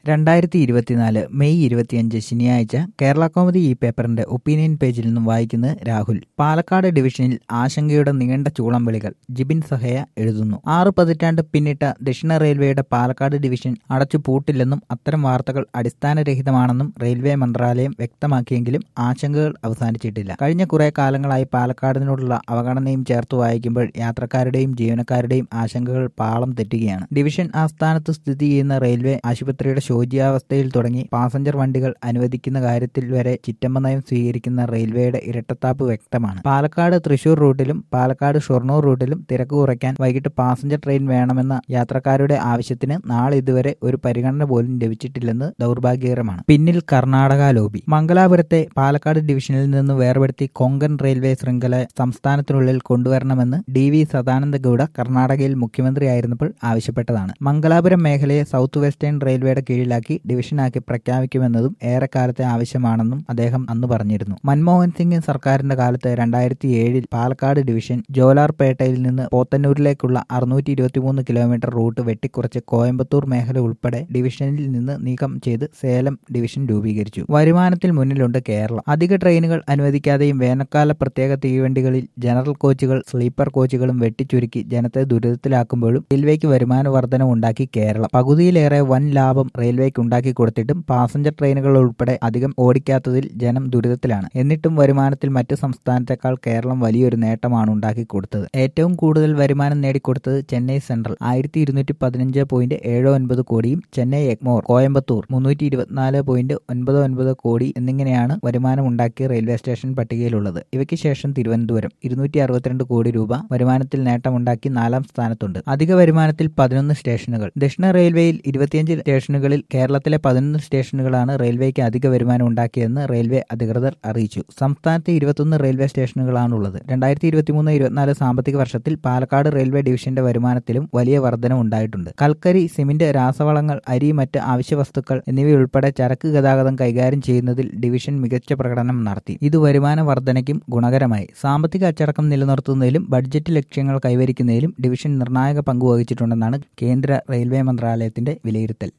രണ്ടായിരത്തി ഇരുപത്തിനാല് മെയ് ഇരുപത്തിയഞ്ച് ശനിയാഴ്ച കേരള കോമഡി ഈ പേപ്പറിന്റെ ഒപ്പീനിയൻ പേജിൽ നിന്നും വായിക്കുന്നത് രാഹുൽ പാലക്കാട് ഡിവിഷനിൽ ആശങ്കയുടെ നീണ്ട ചൂളം വിളികൾ ജിബിൻ സഹയ എഴുതുന്നു ആറ് പതിറ്റാണ്ട് പിന്നിട്ട ദക്ഷിണ റെയിൽവേയുടെ പാലക്കാട് ഡിവിഷൻ അടച്ചു പൂട്ടില്ലെന്നും അത്തരം വാർത്തകൾ അടിസ്ഥാനരഹിതമാണെന്നും റെയിൽവേ മന്ത്രാലയം വ്യക്തമാക്കിയെങ്കിലും ആശങ്കകൾ അവസാനിച്ചിട്ടില്ല കഴിഞ്ഞ കുറെ കാലങ്ങളായി പാലക്കാടിനോടുള്ള അവഗണനയും ചേർത്ത് വായിക്കുമ്പോൾ യാത്രക്കാരുടെയും ജീവനക്കാരുടെയും ആശങ്കകൾ പാളം തെറ്റുകയാണ് ഡിവിഷൻ ആസ്ഥാനത്ത് സ്ഥിതി ചെയ്യുന്ന റെയിൽവേ ആശുപത്രിയുടെ ശോചിയാവസ്ഥയിൽ തുടങ്ങി പാസഞ്ചർ വണ്ടികൾ അനുവദിക്കുന്ന കാര്യത്തിൽ വരെ ചിറ്റമ്മ നയം സ്വീകരിക്കുന്ന റെയിൽവേയുടെ ഇരട്ടത്താപ്പ് വ്യക്തമാണ് പാലക്കാട് തൃശൂർ റൂട്ടിലും പാലക്കാട് ഷൊർണൂർ റൂട്ടിലും തിരക്ക് കുറയ്ക്കാൻ വൈകിട്ട് പാസഞ്ചർ ട്രെയിൻ വേണമെന്ന യാത്രക്കാരുടെ ആവശ്യത്തിന് നാളെ ഇതുവരെ ഒരു പരിഗണന പോലും ലഭിച്ചിട്ടില്ലെന്ന് ദൗർഭാഗ്യകരമാണ് പിന്നിൽ കർണാടക ലോബി മംഗലാപുരത്തെ പാലക്കാട് ഡിവിഷനിൽ നിന്ന് വേർപെടുത്തി കൊങ്കൺ റെയിൽവേ ശൃംഖല സംസ്ഥാനത്തിനുള്ളിൽ കൊണ്ടുവരണമെന്ന് ഡി വി സദാനന്ദ ഗൌഡ കർണാടകയിൽ മുഖ്യമന്ത്രിയായിരുന്നപ്പോൾ ആവശ്യപ്പെട്ടതാണ് മംഗലാപുരം മേഖലയെ സൗത്ത് വെസ്റ്റേൺ റെയിൽവേയുടെ കീഴിലാക്കി ഡിവിഷനാക്കി പ്രഖ്യാപിക്കുമെന്നതും ഏറെക്കാലത്തെ ആവശ്യമാണെന്നും അദ്ദേഹം അന്ന് പറഞ്ഞിരുന്നു മൻമോഹൻ സിംഗ് സർക്കാരിന്റെ കാലത്ത് രണ്ടായിരത്തി ഏഴിൽ പാലക്കാട് ഡിവിഷൻ ജോലാർപേട്ടയിൽ നിന്ന് പോത്തന്നൂരിലേക്കുള്ള അറുന്നൂറ്റി ഇരുപത്തിമൂന്ന് കിലോമീറ്റർ റൂട്ട് വെട്ടിക്കുറച്ച് കോയമ്പത്തൂർ മേഖല ഉൾപ്പെടെ ഡിവിഷനിൽ നിന്ന് നീക്കം ചെയ്ത് സേലം ഡിവിഷൻ രൂപീകരിച്ചു വരുമാനത്തിൽ മുന്നിലുണ്ട് കേരളം അധിക ട്രെയിനുകൾ അനുവദിക്കാതെയും വേനൽക്കാല പ്രത്യേക തീവണ്ടികളിൽ ജനറൽ കോച്ചുകൾ സ്ലീപ്പർ കോച്ചുകളും വെട്ടിച്ചുരുക്കി ജനത്തെ ദുരിതത്തിലാക്കുമ്പോഴും റെയിൽവേക്ക് വരുമാന വർധന ഉണ്ടാക്കി കേരളം പകുതിയിലേറെ വൻ ലാഭം റെയിൽവേക്ക് ഉണ്ടാക്കി കൊടുത്തിട്ടും പാസഞ്ചർ ട്രെയിനുകൾ ഉൾപ്പെടെ അധികം ഓടിക്കാത്തതിൽ ജനം ദുരിതത്തിലാണ് എന്നിട്ടും വരുമാനത്തിൽ മറ്റു സംസ്ഥാനത്തെക്കാൾ കേരളം വലിയൊരു നേട്ടമാണ് ഉണ്ടാക്കി കൊടുത്തത് ഏറ്റവും കൂടുതൽ വരുമാനം നേടിക്കൊടുത്തത് ചെന്നൈ സെൻട്രൽ ആയിരത്തി ഇരുന്നൂറ്റി പതിനഞ്ച് പോയിന്റ് ഏഴ് ഒൻപത് കോടിയും ചെന്നൈ എഗ്മോർ കോയമ്പത്തൂർ മുന്നൂറ്റി ഇരുപത്തിനാല് പോയിന്റ് ഒൻപത് ഒൻപത് കോടി എന്നിങ്ങനെയാണ് വരുമാനം ഉണ്ടാക്കിയ റെയിൽവേ സ്റ്റേഷൻ പട്ടികയിലുള്ളത് ഇവയ്ക്ക് ശേഷം തിരുവനന്തപുരം ഇരുന്നൂറ്റി അറുപത്തിരണ്ട് കോടി രൂപ വരുമാനത്തിൽ നേട്ടമുണ്ടാക്കി നാലാം സ്ഥാനത്തുണ്ട് അധിക വരുമാനത്തിൽ പതിനൊന്ന് സ്റ്റേഷനുകൾ ദക്ഷിണ റെയിൽവേയിൽ ഇരുപത്തിയഞ്ച് സ്റ്റേഷനുകളിൽ കേരളത്തിലെ പതിനൊന്ന് സ്റ്റേഷനുകളാണ് റെയിൽവേക്ക് അധിക വരുമാനം ഉണ്ടാക്കിയതെന്ന് റെയിൽവേ അധികൃതർ അറിയിച്ചു സംസ്ഥാനത്ത് ഇരുപത്തൊന്ന് റെയിൽവേ സ്റ്റേഷനുകളാണുള്ളത് രണ്ടായിരത്തി ഇരുപത്തിമൂന്ന് ഇരുപത്തിനാല് സാമ്പത്തിക വർഷത്തിൽ പാലക്കാട് റെയിൽവേ ഡിവിഷന്റെ വരുമാനത്തിലും വലിയ വർധന ഉണ്ടായിട്ടുണ്ട് കൽക്കരി സിമന്റ് രാസവളങ്ങൾ അരി മറ്റ് അവശ്യ വസ്തുക്കൾ എന്നിവയുൾപ്പെടെ ചരക്ക് ഗതാഗതം കൈകാര്യം ചെയ്യുന്നതിൽ ഡിവിഷൻ മികച്ച പ്രകടനം നടത്തി ഇത് വരുമാന വർധനയ്ക്കും ഗുണകരമായി സാമ്പത്തിക അച്ചടക്കം നിലനിർത്തുന്നതിലും ബഡ്ജറ്റ് ലക്ഷ്യങ്ങൾ കൈവരിക്കുന്നതിലും ഡിവിഷൻ നിർണായക പങ്കുവഹിച്ചിട്ടുണ്ടെന്നാണ് കേന്ദ്ര റെയിൽവേ മന്ത്രാലയത്തിന്റെ വിലയിരുത്തൽ